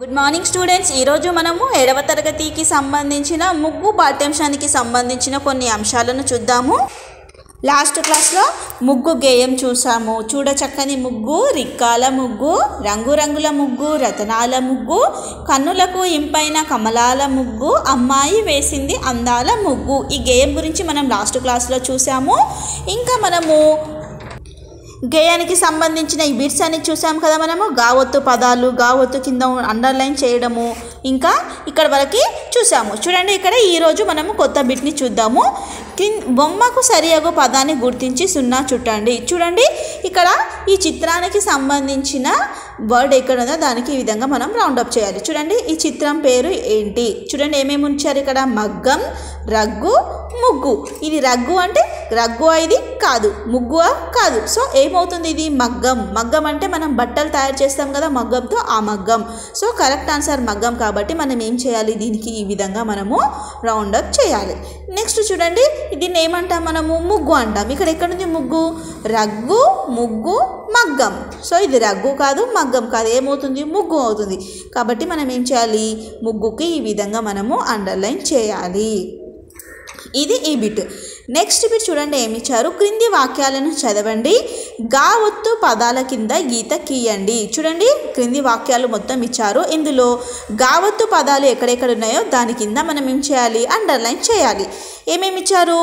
good morning students ఈరోజు మనము ఏడవ తరగతికి సంబంధించిన ముగ్గు పాఠ్యాంశానికి సంబంధించిన కొన్ని అంశాలను చూద్దాము లాస్ట్ క్లాస్లో ముగ్గు గేయం చూసాము చూడ చక్కని ముగ్గు రిక్కాల ముగ్గు రంగురంగుల ముగ్గు రతనాల ముగ్గు కన్నులకు ఇంపైన కమలాల ముగ్గు అమ్మాయి వేసింది అందాల ముగ్గు ఈ గేయం గురించి మనం లాస్ట్ క్లాస్లో చూసాము ఇంకా మనము గేయానికి సంబంధించిన ఈ బిట్స్ అని చూసాం కదా మనము గావొత్తు పదాలు గావొత్తు కింద అండర్లైన్ చేయడము ఇంకా ఇక్కడ వరకు చూసాము చూడండి ఇక్కడ ఈరోజు మనము కొత్త బిట్ని చూద్దాము కిన్ బొమ్మకు సరియగు పదాన్ని గుర్తించి సున్నా చుట్టండి చూడండి ఇక్కడ ఈ చిత్రానికి సంబంధించిన వర్డ్ ఎక్కడ ఉందో దానికి ఈ విధంగా మనం రౌండప్ చేయాలి చూడండి ఈ చిత్రం పేరు ఏంటి చూడండి ఏమేమి ఉంచారు ఇక్కడ మగ్గం రగ్గు ముగ్గు ఇది రగ్గు అంటే రగ్గు ఇది కాదు ముగ్గు కాదు సో ఏమవుతుంది ఇది మగ్గం మగ్గం అంటే మనం బట్టలు తయారు చేస్తాం కదా మగ్గంతో ఆ మగ్గం సో కరెక్ట్ ఆన్సర్ మగ్గం కాబట్టి మనం ఏం చేయాలి దీనికి ఈ విధంగా మనము రౌండప్ చేయాలి నెక్స్ట్ చూడండి దీన్ని ఏమంటాం మనము ముగ్గు అంటాం ఇక్కడ ఎక్కడుంది ముగ్గు రగ్గు ముగ్గు మగ్గం సో ఇది రగ్గు కాదు మగ్గం కాదు ఏమవుతుంది ముగ్గు అవుతుంది కాబట్టి మనం ఏం చేయాలి ముగ్గుకి ఈ విధంగా మనము అండర్లైన్ చేయాలి ఇది ఈ బిట్ నెక్స్ట్ బిట్ చూడండి ఏమి ఇచ్చారు క్రింది వాక్యాలను చదవండి గా ఒత్తు పదాల కింద గీత గీయండి చూడండి క్రింది వాక్యాలు మొత్తం ఇచ్చారు ఇందులో గావత్తు పదాలు ఎక్కడెక్కడ ఉన్నాయో దాని కింద మనం ఏం చేయాలి అండర్లైన్ చేయాలి ఏమేమి ఇచ్చారు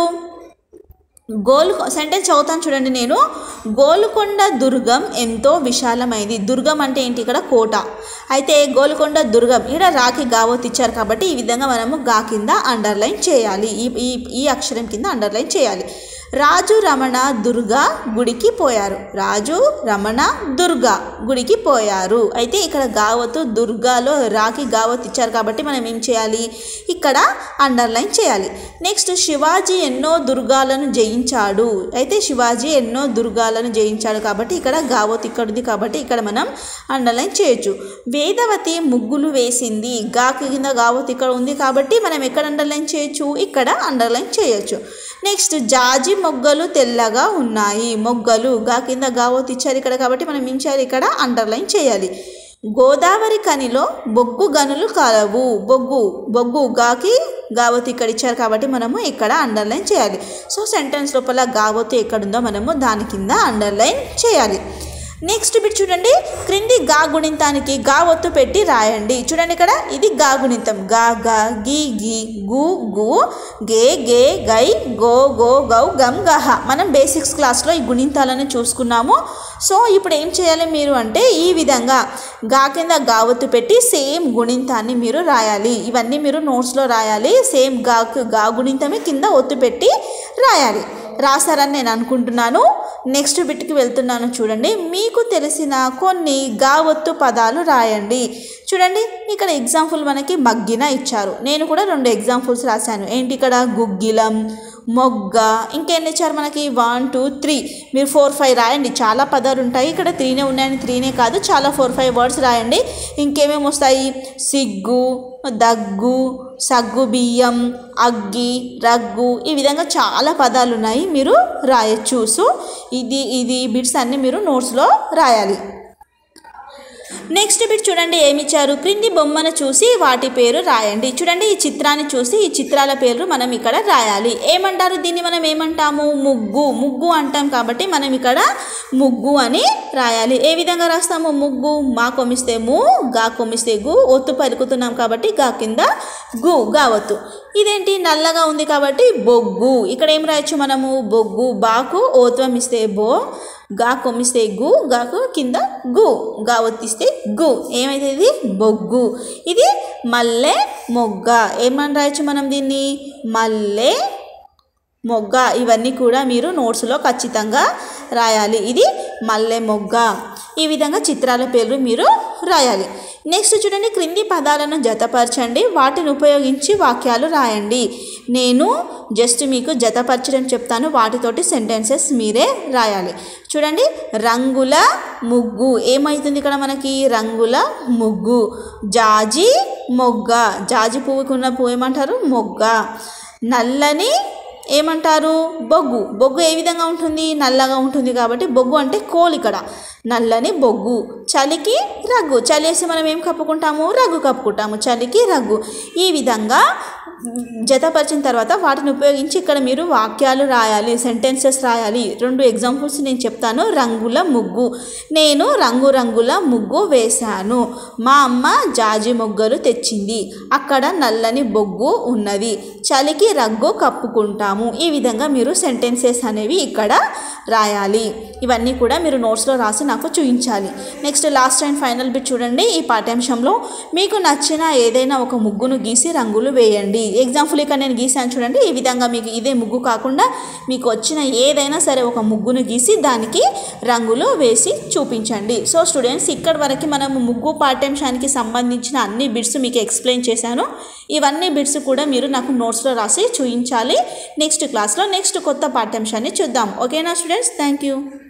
గోల్ సెంటెన్స్ చదువుతాను చూడండి నేను గోల్కొండ దుర్గం ఎంతో విశాలమైంది దుర్గం అంటే ఏంటి ఇక్కడ కోట అయితే గోల్కొండ దుర్గం ఇక్కడ రాకి గావత్ ఇచ్చారు కాబట్టి ఈ విధంగా మనము గా కింద అండర్లైన్ చేయాలి ఈ ఈ ఈ అక్షరం కింద అండర్లైన్ చేయాలి రాజు రమణ దుర్గా గుడికి పోయారు రాజు రమణ దుర్గా గుడికి పోయారు అయితే ఇక్కడ గావతు దుర్గాలో రాకి గావత్ ఇచ్చారు కాబట్టి మనం ఏం చేయాలి ఇక్కడ అండర్లైన్ చేయాలి నెక్స్ట్ శివాజీ ఎన్నో దుర్గాలను జయించాడు అయితే శివాజీ ఎన్నో దుర్గాలను జయించాడు కాబట్టి ఇక్కడ గావత్ ఇక్కడ ఉంది కాబట్టి ఇక్కడ మనం అండర్లైన్ చేయొచ్చు వేదవతి ముగ్గులు వేసింది గా కింద గావత్ ఇక్కడ ఉంది కాబట్టి మనం ఎక్కడ అండర్లైన్ చేయొచ్చు ఇక్కడ అండర్లైన్ చేయొచ్చు నెక్స్ట్ జాజి మొగ్గలు తెల్లగా ఉన్నాయి మొగ్గలు గా కింద గావత్ ఇచ్చారు ఇక్కడ కాబట్టి మనం ఏం చేయాలి ఇక్కడ అండర్లైన్ చేయాలి గోదావరి కనిలో బొగ్గు గనులు కలవు బొగ్గు బొగ్గు గాకి గావత్ ఇక్కడ ఇచ్చారు కాబట్టి మనము ఇక్కడ అండర్లైన్ చేయాలి సో సెంటెన్స్ లోపల గావత్ ఎక్కడుందో మనము దాని కింద అండర్లైన్ చేయాలి నెక్స్ట్ బిట్ చూడండి క్రింది గా గుణింతానికి గా ఒత్తు పెట్టి రాయండి చూడండి ఇక్కడ ఇది గా గుణింతం గా గా గి గి గు గు గే గే గై గో గో గౌ గమ్ గహ మనం బేసిక్స్ క్లాస్లో ఈ గుణింతాలను చూసుకున్నాము సో ఇప్పుడు ఏం చేయాలి మీరు అంటే ఈ విధంగా గా కింద గా ఒత్తు పెట్టి సేమ్ గుణింతాన్ని మీరు రాయాలి ఇవన్నీ మీరు నోట్స్లో రాయాలి సేమ్ గా గా గుణింతమే కింద ఒత్తు పెట్టి రాయాలి రాశారని నేను అనుకుంటున్నాను నెక్స్ట్ బిట్కి వెళ్తున్నాను చూడండి మీకు తెలిసిన కొన్ని గావత్తు పదాలు రాయండి చూడండి ఇక్కడ ఎగ్జాంపుల్ మనకి మగ్గిన ఇచ్చారు నేను కూడా రెండు ఎగ్జాంపుల్స్ రాశాను ఏంటి ఇక్కడ గుగ్గిలం మొగ్గ ఇంకెన్ని ఇచ్చారు మనకి వన్ టూ త్రీ మీరు ఫోర్ ఫైవ్ రాయండి చాలా పదాలు ఉంటాయి ఇక్కడ త్రీనే ఉన్నాయని త్రీనే కాదు చాలా ఫోర్ ఫైవ్ వర్డ్స్ రాయండి ఇంకేమేమి వస్తాయి సిగ్గు దగ్గు సగ్గు బియ్యం అగ్గి రగ్గు ఈ విధంగా చాలా పదాలు ఉన్నాయి మీరు రాయొచ్చు సో ఇది ఇది బిట్స్ అన్నీ మీరు నోట్స్లో రాయాలి నెక్స్ట్ బిట్ చూడండి ఏమి ఇచ్చారు క్రింది బొమ్మను చూసి వాటి పేరు రాయండి చూడండి ఈ చిత్రాన్ని చూసి ఈ చిత్రాల పేర్లు మనం ఇక్కడ రాయాలి ఏమంటారు దీన్ని మనం ఏమంటాము ముగ్గు ముగ్గు అంటాం కాబట్టి మనం ఇక్కడ ముగ్గు అని రాయాలి ఏ విధంగా రాస్తాము ముగ్గు మా కొమిస్తే ము గా కొమిస్తే గు ఒత్తు పలుకుతున్నాం కాబట్టి గా కింద గు గా ఒత్తు ఇదేంటి నల్లగా ఉంది కాబట్టి బొగ్గు ఇక్కడ ఏం రాయొచ్చు మనము బొగ్గు బాకు ఓత్వం ఇస్తే బో గా కొమ్మిస్తే గు గాకు కింద గు గా ఒత్తిస్తే గు ఏమైతే ఇది బొగ్గు ఇది మల్లె మొగ్గ ఏమని రాయొచ్చు మనం దీన్ని మల్లె మొగ్గ ఇవన్నీ కూడా మీరు నోట్స్లో ఖచ్చితంగా రాయాలి ఇది మల్లె మొగ్గ ఈ విధంగా చిత్రాల పేర్లు మీరు రాయాలి నెక్స్ట్ చూడండి క్రింది పదాలను జతపరచండి వాటిని ఉపయోగించి వాక్యాలు రాయండి నేను జస్ట్ మీకు జతపరచడం చెప్తాను వాటితోటి సెంటెన్సెస్ మీరే రాయాలి చూడండి రంగుల ముగ్గు ఏమవుతుంది ఇక్కడ మనకి రంగుల ముగ్గు జాజి మొగ్గ జాజి పువ్వుకున్న పువ్వు ఏమంటారు మొగ్గ నల్లని ఏమంటారు బొగ్గు బొగ్గు ఏ విధంగా ఉంటుంది నల్లగా ఉంటుంది కాబట్టి బొగ్గు అంటే కోల్ ఇక్కడ నల్లని బొగ్గు చలికి రగ్గు చలేసి మనం ఏం కప్పుకుంటాము రగ్గు కప్పుకుంటాము చలికి రగ్గు ఈ విధంగా జతపరిచిన తర్వాత వాటిని ఉపయోగించి ఇక్కడ మీరు వాక్యాలు రాయాలి సెంటెన్సెస్ రాయాలి రెండు ఎగ్జాంపుల్స్ నేను చెప్తాను రంగుల ముగ్గు నేను రంగురంగుల ముగ్గు వేశాను మా అమ్మ జాజి మొగ్గలు తెచ్చింది అక్కడ నల్లని బొగ్గు ఉన్నది చలికి రగ్గు కప్పుకుంటాము ఈ విధంగా మీరు సెంటెన్సెస్ అనేవి ఇక్కడ రాయాలి ఇవన్నీ కూడా మీరు నోట్స్లో రాసి నాకు చూపించాలి next last and final bit చూడండి ఈ పాఠ్యాంశంలో మీకు నచ్చిన ఏదైనా ఒక ముగ్గును గీసి రంగులు వేయండి ఎగ్జాంపుల్ ఇక్కడ నేను గీసాను చూడండి ఈ విధంగా మీకు ఇదే ముగ్గు కాకుండా మీకు వచ్చిన ఏదైనా సరే ఒక ముగ్గును గీసి దానికి రంగులు వేసి చూపించండి సో స్టూడెంట్స్ ఇక్కడి వరకు మనము ముగ్గు పాఠ్యాంశానికి సంబంధించిన అన్ని బిట్స్ మీకు ఎక్స్ప్లెయిన్ చేశాను ఇవన్నీ బిట్స్ కూడా మీరు నాకు నోట్స్లో రాసి చూపించాలి నెక్స్ట్ క్లాస్లో నెక్స్ట్ కొత్త పాఠ్యాంశాన్ని చూద్దాం ఓకేనా స్టూడెంట్స్ థ్యాంక్ యూ